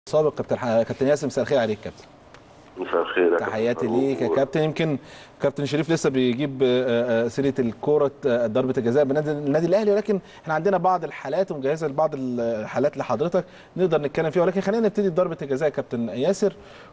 سابق كابتن ح- كابتن ياسر مساء الخير عليك كابتن مساء الخير يا كابتن تحياتي فاروق. ليك يا كابتن يمكن كابتن شريف لسه بيجيب آه، آه، سيره الكوره آه، ضربه الجزاء بنادي النادي الاهلي ولكن احنا عندنا بعض الحالات ومجهزه لبعض الحالات لحضرتك نقدر نتكلم فيها ولكن خلينا نبتدي بضربه الجزاء يا كابتن ياسر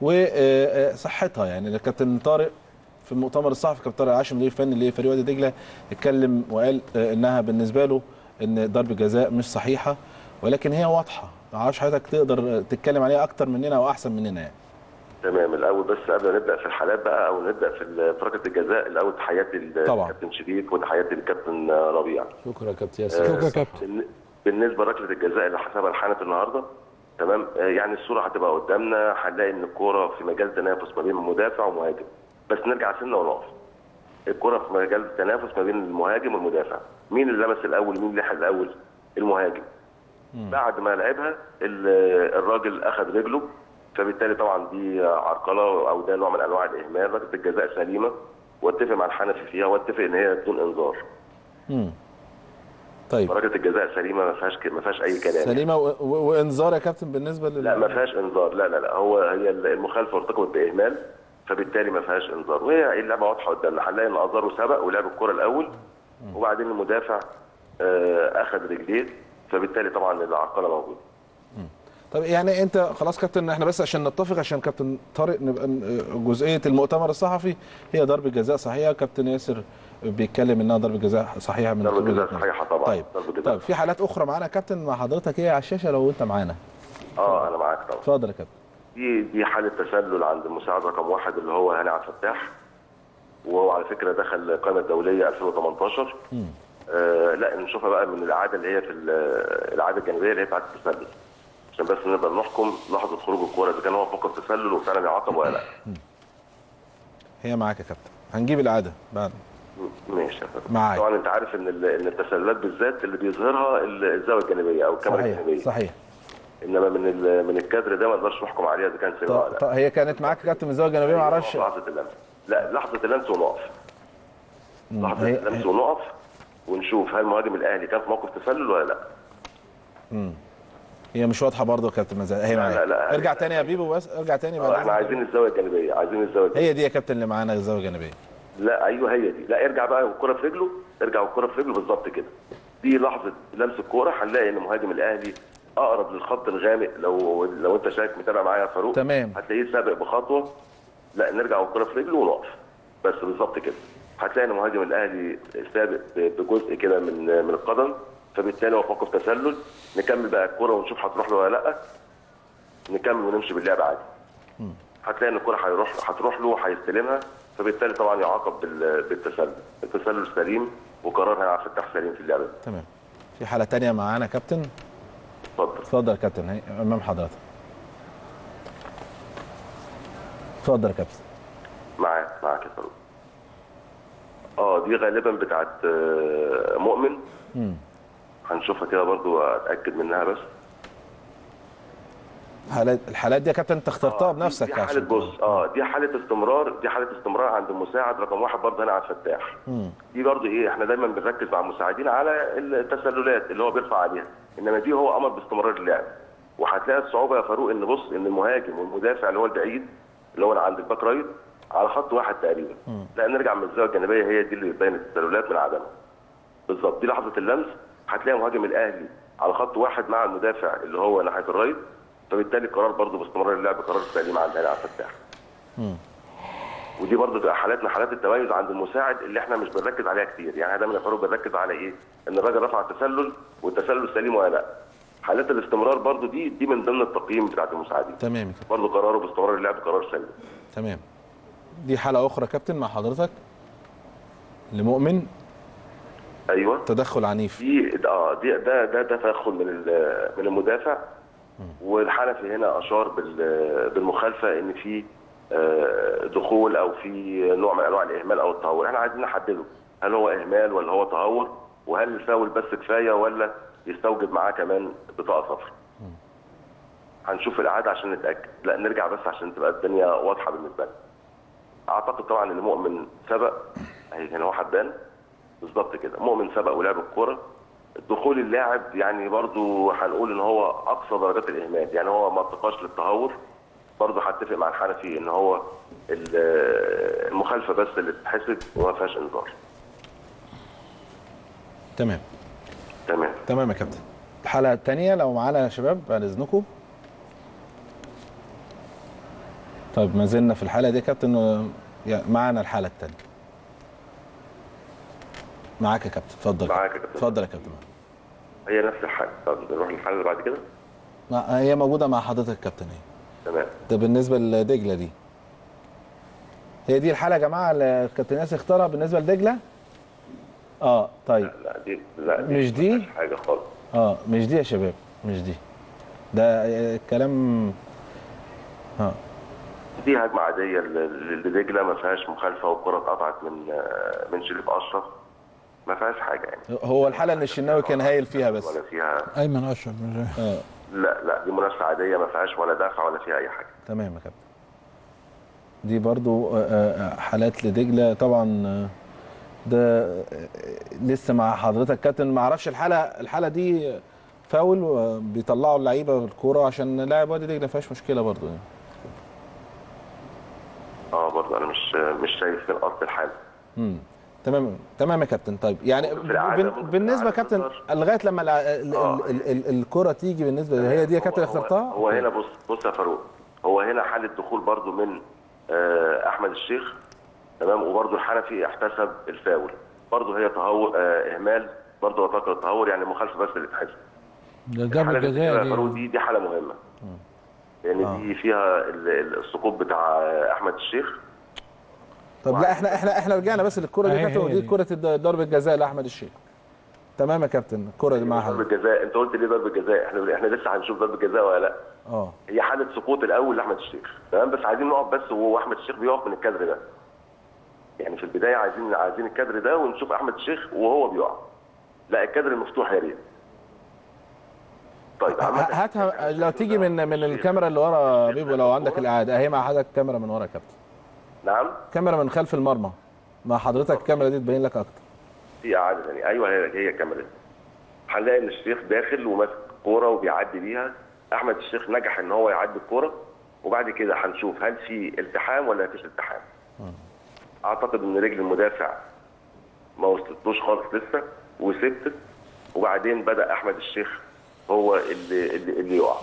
وصحتها يعني الكابتن طارق في المؤتمر الصحفي كابتن طارق عاشم مدير فني لفريق وادي دجله اتكلم وقال آه، انها بالنسبه له ان ضربه جزاء مش صحيحه ولكن هي واضحه ما اعرفش حضرتك تقدر تتكلم عليها اكتر مننا او احسن مننا يعني تمام الاول بس قبل ما نبدا في الحالات بقى او نبدا في ال- في ركله الجزاء الاول تحياتي طبعا. للكابتن شريف وتحياتي للكابتن ربيع شكرا يا كابتن ياسر آه، شكرا يا كابتن بالن- بالنسبه لركله الجزاء اللي حسبها الحنفي النهارده تمام آه، يعني الصوره هتبقى قدامنا هنلاقي ان الكوره في مجال تنافس ما بين مدافع ومهاجم بس نرجع سنه ونقف الكوره في مجال تنافس ما بين المهاجم والمدافع مين اللي لمس الاول مين اللي لحق الاول المهاجم بعد ما لعبها ال- الراجل اخذ رجله فبالتالي طبعا دي عرقله او ده نوع من انواع الاهمال ركله الجزاء سليمه واتفق مع الحنفي فيها واتفق ان هي بدون انذار مم. طيب ركله الجزاء سليمه ما فيهاش ك- ما فيهاش اي كلام سليمه و... و... وانذار يا كابتن بالنسبه لل لا ما فيهاش انذار لا لا لا هو هي المخالفه ارتكبت باهمال فبالتالي ما فيهاش انذار وهي اللعبه واضحه قدامنا هنلاقي ان ازارو سبق ولعب الكره الاول وبعدين المدافع آه، اخذ رجليه فبالتالي طبعا العرقله موجوده طب يعني انت خلاص كابتن احنا بس عشان نتفق عشان كابتن طارق نبقى ن- جزئيه المؤتمر الصحفي هي ضربه جزاء صحيحه كابتن ياسر بيتكلم انها ضربه جزاء صحيحه من ضربة وجهة جزاء نظرك. صحيحة طبعا. طيب ضربة جزاء. طيب في حالات اخرى معانا يا كابتن مع حضرتك ايه على الشاشه لو انت معانا اه انا معاك طبعا اتفضل يا كابتن دي دي حاله تسلل عند المساعد رقم واحد اللي هو هاني عبد الفتاح وهو على فكره دخل القائمه الدوليه 2018 آه لا نشوفها بقى من الاعاده اللي هي في ال- الاعاده الجانبيه اللي هي بتاعت التسلل عشان بس نقدر نحكم لحظه خروج الكوره اذا كان هو فقط تسلل وفعلا يعاقب ولا لا هي معاك يا كابتن هنجيب العاده بعد ماشي يا فندم. معاك. طبعا انت عارف ان ال- ان التسللات بالذات اللي بيظهرها ال- الزاويه الجانبيه او الكاميرا صحيح الجانبيه صحيح انما من ال- من الكادر ده ما نقدرش نحكم عليها اذا كان سليم طب ولا لا طب هي كانت معاك يا كابتن من الزاويه الجانبيه ما اعرفش لحظه اللمس لا لحظه اللمس ونقف لحظه هي- اللمس ونقف ونشوف هل مهاجم الاهلي كان في موقف تسلل ولا لا هي مش واضحه برضه يا كابتن مزاج هي لا، معاك لا، لا. ارجع تاني يا بيبو بس ارجع تاني بعد آه، احنا إذنك. عايزين الزاويه الجانبيه عايزين الزاويه الجانبيه هي دي يا كابتن اللي معانا الزاويه الجانبيه لا ايوه هي دي لا ارجع بقى والكره في رجله ارجع والكره في رجله بالظبط كده دي لحظه لمس الكوره هنلاقي ان مهاجم الاهلي اقرب للخط الغامق لو لو انت شايف متابع معايا يا فاروق تمام. هتلاقيه سابق بخطوه لا نرجع والكره في رجله ونقف بس بالظبط كده هتلاقي ان مهاجم الاهلي سابق ب- بجزء كده من من القدم فبالتالي هو في موقف تسلل نكمل بقى الكوره ونشوف هتروح له ولا لا نكمل ونمشي باللعب عادي هتلاقي ان الكره هيروح هتروح له وهيستلمها فبالتالي طبعا يعاقب بال- بالتسلل التسلل سليم وقرار هيلعب فتح سليم في اللعبه دي. تمام في حاله تانية معانا يا كابتن اتفضل اتفضل يا كابتن هي امام حضرتك اتفضل يا كابتن معاك معاك يا فاروق اه دي غالبا بتاعت آه، مؤمن هنشوفها كده برضو اتاكد منها بس حالات الحالات دي يا كابتن انت اخترتها آه، دي- بنفسك دي حاله عشان بص اه دي حاله استمرار دي حاله استمرار عند المساعد رقم واحد برضه هنا على الفتاح دي برضه ايه احنا دايما بنركز مع المساعدين على التسللات اللي هو بيرفع عليها انما دي هو امر باستمرار اللعب وهتلاقي الصعوبه يا فاروق ان بص ان المهاجم والمدافع اللي هو البعيد اللي هو عند الباك رايت على خط واحد تقريبا لا نرجع من الزاويه الجانبيه هي دي اللي بتبين التسللات من عدمها بالظبط دي لحظه اللمس هتلاقي مهاجم الاهلي على خط واحد مع المدافع اللي هو ناحيه الرايت فبالتالي القرار برضه باستمرار اللعب قرار سليم عند هاني عبد الفتاح ودي برضه تبقى حالاتنا حالات التميز عند المساعد اللي احنا مش بنركز عليها كتير يعني دايما يا فاروق بنركز على ايه؟ ان الراجل رفع التسلل والتسلل سليم ولا لا حالات الاستمرار برضه دي دي من ضمن التقييم بتاعت المساعدين تمام يا كابتن برضه قراره باستمرار اللعب قرار سليم تمام دي حاله اخرى يا كابتن مع حضرتك لمؤمن ايوه تدخل عنيف دي اه دي ده ده تدخل من ال- من المدافع والحنفي هنا اشار بال- بالمخالفه ان في آه، دخول او في نوع من انواع الاهمال او التهور احنا عايزين نحدده هل هو اهمال ولا هو تهور وهل الفاول بس كفايه ولا يستوجب معاه كمان بطاقه صفراء هنشوف الاعاده عشان نتاكد لا نرجع بس عشان تبقى الدنيا واضحه بالنسبه لنا اعتقد طبعا ان مؤمن سبق اهي هنا هو حبان بالظبط كده مؤمن سبق ولعب الكوره دخول اللاعب يعني برضو هنقول ان هو اقصى درجات الاهمال يعني هو ما ارتقاش للتهور برضو هتفق مع الحنفي ان هو ال- المخالفه بس اللي تتحسب وما فيهاش انذار تمام تمام تمام يا كابتن الحلقه الثانيه لو معانا يا شباب بعد اذنكم طيب ما زلنا في الحلقه دي يا كابتن آه، يا- معانا الحلقه الثانيه معاك يا كابتن اتفضل معاك يا كابتن. اتفضل يا كابتن هي نفس الحاجه طب نروح للحل اللي بعد كده ما- هي موجوده مع حضرتك يا كابتن اهي تمام ده بالنسبه لدجله دي هي دي الحلقه يا جماعه اللي الكابتن ياسر اختارها بالنسبه لدجله اه طيب لا دي لا دي مش دي؟ مفيهاش حاجه خالص اه مش دي يا شباب مش دي ده الكلام اه دي هجمه عاديه ل- ل- لدجله ما فيهاش مخالفه والكره اتقطعت من آه، من شريف اشرف ما فيهاش حاجه يعني هو الحلقه ان الشناوي كان هايل فيها بس ولا فيها ايمن اشرف مش- اه لا لا دي منافسه عاديه ما فيهاش ولا دافع ولا فيها اي حاجه تمام يا كابتن دي برضو آه، آه، حالات لدجله طبعا آه، ده آه، لسه مع حضرتك كابتن ما اعرفش الحلقه الحلقه دي فاول وبيطلعوا اللعيبه الكوره عشان لاعب وادي دجله ما فيهاش مشكله برضو يعني. اه برضه انا مش مش شايف في الارض الحال امم تمام تمام يا كابتن طيب يعني ممكن في العادة- بن- ممكن في بالنسبه يا العادة كابتن تظهر. لغايه لما الع- ال- آه. ال- ال- الكره تيجي بالنسبه هي دي يا كابتن هو- اللي اخترتها هو هنا بص بص يا فاروق هو هنا حاله دخول برضو من آه، احمد الشيخ تمام وبرضو الحنفي احتسب الفاول برضو هي تهور آه، اهمال برضو وتقر التهور يعني مخالفه بس اللي تحسب ده ضربه الحاله دي جزاء يا فاروق دي دي دي حاله مهمه لان دي فيها ال- ال- السقوط بتاع آه، احمد الشيخ طب لا احنا احنا احنا رجعنا بس للكره دي أهي كابتن هي ودي دي. كره الد- ضربه جزاء لاحمد الشيخ تمام يا كابتن الكره دي مع ضربه حضرتك جزاء انت قلت ليه ضربه جزاء احنا احنا لسه هنشوف ضربه جزاء ولا لا اه هي حاله سقوط الاول لاحمد الشيخ تمام بس عايزين نقف بس وهو احمد الشيخ بيقف من الكادر ده يعني في البدايه عايزين عايزين الكادر ده ونشوف احمد الشيخ وهو بيقع لا الكادر المفتوح يا ريت طيب عامة- هاتها لو تيجي من من الكاميرا اللي ورا بيبو لو عندك الاعاده اهي مع حضرتك كاميرا من ورا يا كابتن نعم كاميرا من خلف المرمى مع حضرتك الكاميرا دي تبين لك اكتر في اعاده ثانيه ايوه هي هي الكاميرا دي هنلاقي ان الشيخ داخل وماسك كوره وبيعدي بيها احمد الشيخ نجح ان هو يعدي الكوره وبعد كده هنشوف هل في التحام ولا مفيش التحام اعتقد ان رجل المدافع ما وصلتلوش خالص لسه وثبتت وبعدين بدا احمد الشيخ هو اللي اللي, اللي يقع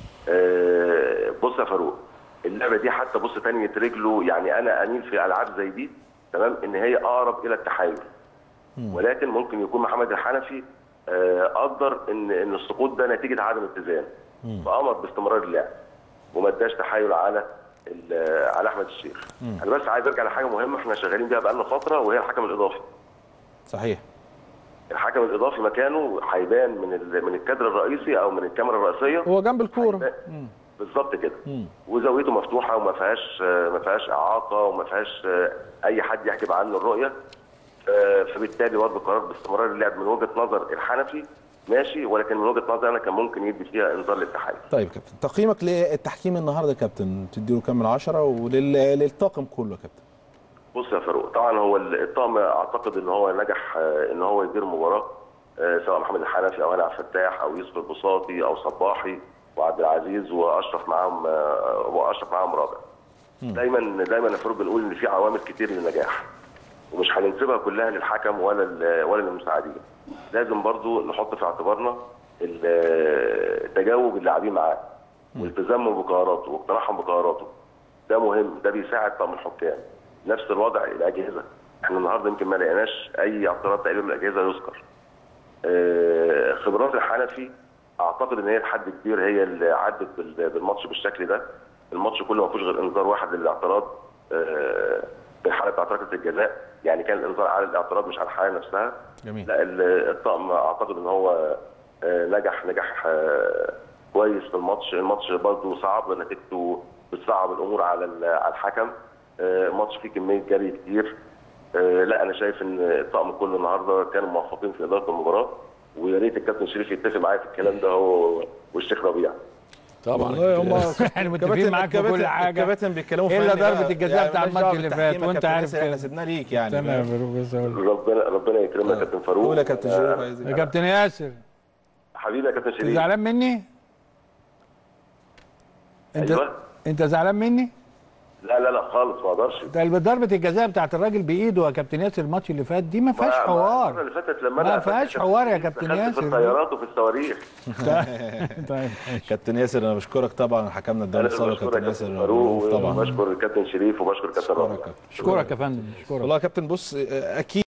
آه، بص يا فاروق اللعبه دي حتى بص تانية رجله يعني انا اميل في العاب زي دي تمام ان هي اقرب الى التحايل ولكن ممكن يكون محمد الحنفي آه، قدر ان ان السقوط ده نتيجه عدم اتزان فامر باستمرار اللعب وما اداش تحايل على ال- على احمد الشيخ انا بس عايز ارجع لحاجه مهمه احنا شغالين بيها بقالنا فتره وهي الحكم الاضافي صحيح الحكم الاضافي مكانه هيبان من ال- من الكادر الرئيسي او من الكاميرا الرئيسيه هو جنب الكوره هيبان- بالظبط كده وزاويته مفتوحه وما فيهاش ما فيهاش اعاقه وما فيهاش اي حد يحجب عنه الرؤيه آه، فبالتالي برضه قرار باستمرار اللعب من وجهه نظر الحنفي ماشي ولكن من وجهه نظري انا كان ممكن يدي فيها انذار للتحالف طيب كابتن تقييمك للتحكيم النهارده يا كابتن تديله كام من عشرة وللطاقم كله يا كابتن بص يا فاروق طبعا هو الطاقم اعتقد ان هو نجح آه، ان هو يدير مباراه آه، سواء محمد الحنفي او هاني عبد الفتاح او يوسف البساطي او صباحي وعبد العزيز واشرف معاهم آه، واشرف معاهم رابع دايما دايما يا فاروق بنقول ان في عوامل كتير للنجاح ومش هننسبها كلها للحكم ولا ال- ولا للمساعدين لازم برضو نحط في اعتبارنا ال- تجاوب اللاعبين معاه والتزامهم بقراراته واقتناعهم بقراراته ده مهم ده بيساعد طاقم الحكام نفس الوضع الاجهزه احنا النهارده يمكن ما لقيناش اي اعتراض تقريبا من الاجهزه يذكر آه، خبرات الحنفي اعتقد ان هي لحد كبير هي اللي عدت بال- بالماتش بالشكل ده الماتش كله ما فيهوش غير انذار واحد للاعتراض آه، في الحاله بتاعت ركله الجزاء يعني كان الانذار على الاعتراض مش على الحاله نفسها جميل لا ال- الطقم اعتقد ان هو آه، نجح نجح آه، كويس في الماتش الماتش برضه صعب نتيجته بتصعب الامور على ال- على الحكم آه، الماتش فيه كميه جري كتير آه، لا انا شايف ان الطقم كله النهارده كانوا موفقين في اداره المباراه ويا ريت الكابتن شريف يتفق معايا في الكلام ده هو والشيخ ربيع طبعا والله هم احنا متفقين معاك في كل حاجه الكباتن بيتكلموا إلا فني ضربة بقى. الجزاء بتاع مالناش الماتش دعوة اللي بالتحكيم فات، يا وأنت كابتن عارف ياسر، احنا كده. سيبنا ليك يعني استنى يا فاروق بس أقول. ربنا ربنا يكرمك يا كابتن فاروق قول يا كابتن أنا- شريف عايز يا إيه؟ كابتن ياسر حبيبي يا كابتن انت شريف زعلان مني انت أيوة. انت زعلان مني لا لا لا خالص ما اقدرش ده ضربه الجزاء بتاعت الراجل بايده يا كابتن ياسر الماتش اللي فات دي ما فيهاش ما- ما حوار المره اللي فاتت لما ما انا فيهاش فاكر حوار يا شريف كابتن دخلت ياسر. في الطيارات وفي الصواريخ طيب كابتن ياسر انا بشكرك طبعا حكمنا الدوري انا السابق بشكرك كابتن يا ياسر كابتن فاروق طبعا وبشكر الكابتن شريف وبشكر الكابتن رافع أشكرك. اشكرك يا فندم اشكرك والله يا كابتن بص اكيد